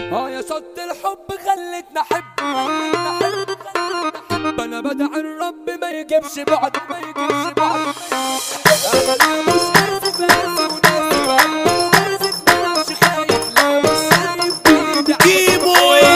اه يا صد الحب خلتنا احب خلتنا احب خلتنا احب انا بدعي الرب ما يجيبش بعد ما يجيبش بعد انا مش اسف اسف وناسف اسف ما مش خايف لا مش خايف بإيدي جيبوا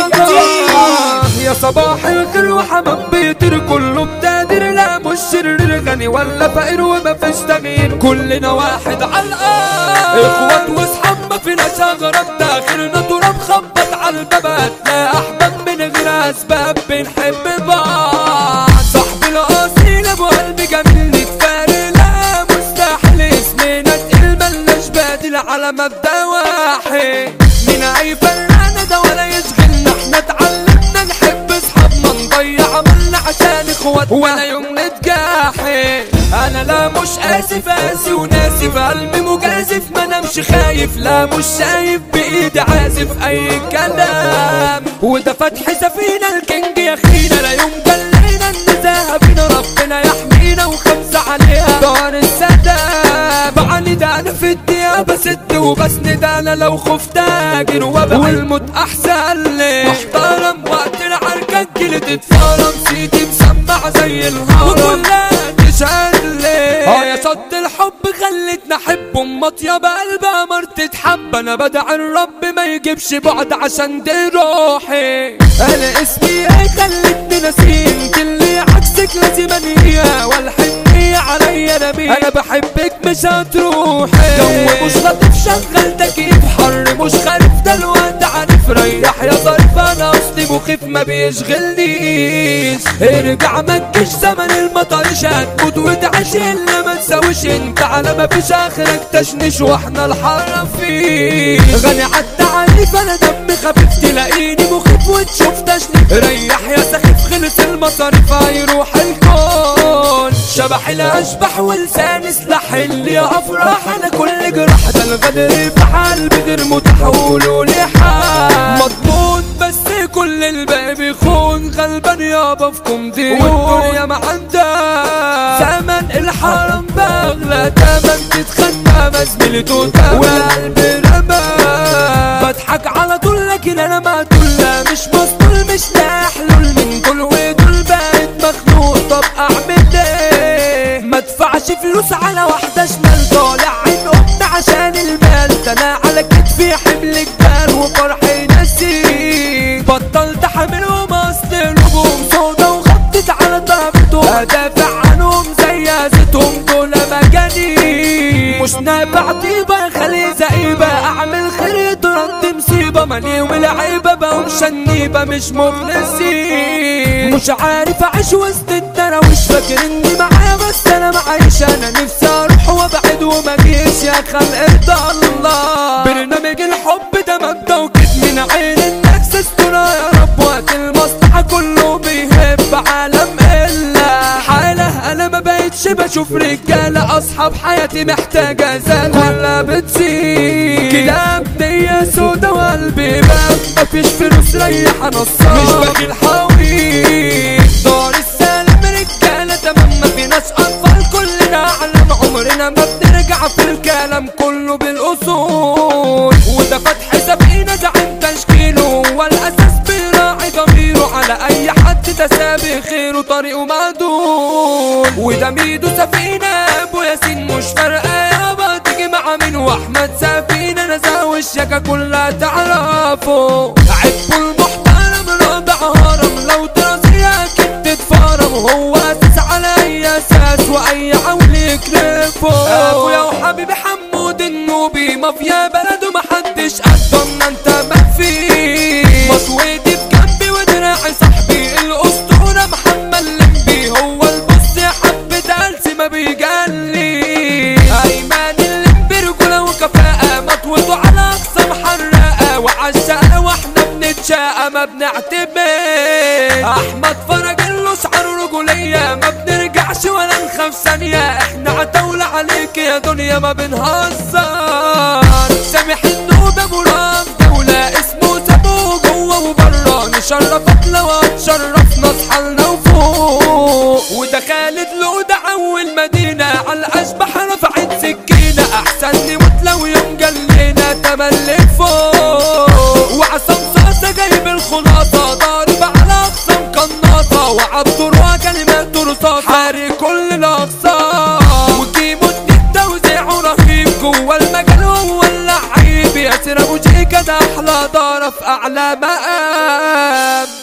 آه، يا صباح الخير وحمام بيطير كله بتقدير لا مش شرير غني ولا فقير وما فيش تغيير كلنا واحد على الارض اخوات واصحاب ما فيناش اغراب ده اخرنا تراب خبط على الباب لا احباب من غير اسباب بنحب بعض صاحبي الاصيل ابو قلبي جميل نتفارق لا مستحيل اسمنا تقيل ملناش بديل على مبدا واحد من اي فرقانه ده ولا يشغلنا احنا اتعلمنا نحب اصحابنا نضيع عملنا عشان اخوات ولا يوم نتجاحد انا لا مش اسف اسي وناسي في قلبي مجازف ما انا مش خايف لا مش شايف بايدي عازف اي كلام وده فتح سفينه الكينج يا اخينا لا يوم جلينا النزاهه بينا ربنا يحمينا وخمسه عليها دار السداد بعاني ده انا في الديابه ست وبسند انا لو خفت اجر وابعد والموت احسن لي محترم وقت العركه تجيلي تتفرم سيدي مسمع زي الهرم وكلها تشهد لي اه يا صد الحب خلتنا احب امك يا بقلب امر تتحب انا بدعي الرب ما يجيبش بعد عشان دي روحي انا اسمي ايه خلتني نسيم اللي عكسك لازم انهيها والحنية عليا نبي انا بحبك مش هتروحي جو مش لطيف شغل تكييف حر مش خارف ده الوقت عارف ريح يا ظريف انا اصلي مخيف ما بيشغلنيش ارجع ما تجيش زمن المطرش هتموت وتعيش الا ما تساويش انت على ما فيش اخرك تشنش واحنا الحرة فيه غني عالتعريف انا دمي خفيف تلاقيني مخيف وتشوف تشنيف ريح يا سخيف خلص المصاريف هيروح الكون شبح الاشبح ولسان سلاح اللي افراح انا كل جراح ده الغدر في حال بدر متحولوا لحال مضمون بس كل الباقي بيخون غلبان يابا فيكم ديون والدنيا ما عندها زمن الحرم باغلى تمن تتخنى ما زميلي توتا والقلب رمى بضحك على طول لكن انا مقتول مش مسطول مش لاقي حلول من دول ودول بقيت مخنوق طب اعمل ايه ما ادفعش فلوس على واحدة شمال طالع عين امي عشان المال ده انا على كتفي حمل جبال وفرحي نسيت بطلت حاملهم اصل الهجوم سودا وخطت على ضربتهم ادافع عنهم زي ازتهم دول مجانين مش نافع طيبة خلي زئيبة اعمل خير يترد مصيبة ماني والعيبة بقوم شنيبة مش مخلصين مش عارف اعيش وسط الدراويش فاكر اني معايا بس انا معيش انا نفسي اروح وابعد وما اجيش يا خلقة الله برنامج الحب ده مبدأ وكد من عين الناس استرا يا رب وقت المصلحة كله بيهب عالم الا حالة انا ما بقتش بشوف رجالة اصحاب حياتي محتاجة زالة ولا بتزيد كلاب نية سودا وقلبي باب مفيش فلوس ريح نصاب مش باقي الحاوي دار السلام رجالة تمام ما فيناش اطفال كلنا اعلم عمرنا ما بنرجع في الكلام كله بالاصول وده فتح سفينة زعيم تشكيله والاساس بيراعي ضميره على اي حد تسابي خيره طريقه معدول وده ميدو سفينة ابو ياسين مش فارقة يابا تيجي مع مين واحمد سفينة نزا والشكا كلها تعرفه عبوا المحترم رابع هرم لو دراسية اكيد تتفرم وهو اساس على اي اساس واي عول يكرفه ابويا وحبيبي حمود النوبي مافيا بلده محدش قدامنا انت ما فيه مصويتي في جنبي ودراعي صاحبي الاسطورة محمد لمبي هو البص حبة قلسي ما بيجلي ايمن اللمبي رجولة وكفاءة مطوته على اقصى محرقة وعالشقة واحنا بنتشاقى ما بنعتمد احمد فرج له شعر رجولية ما بنرجعش ولا نخاف ثانية احنا عتاولة عليك يا دنيا ما بنهزر سامح النوبة مرام دولة اسمه سابوه جوه وبره نشرفك لو هتشرفنا اصحالنا وفوق وده خالد له ده اول مدينة على الاشبح رفعت سكينة احسن نموت لو يوم جلينا تملك فوق وعصام صار جوه المجال هو اللعيب ياسر ابو جيكا ده احلى دارة في اعلى مقام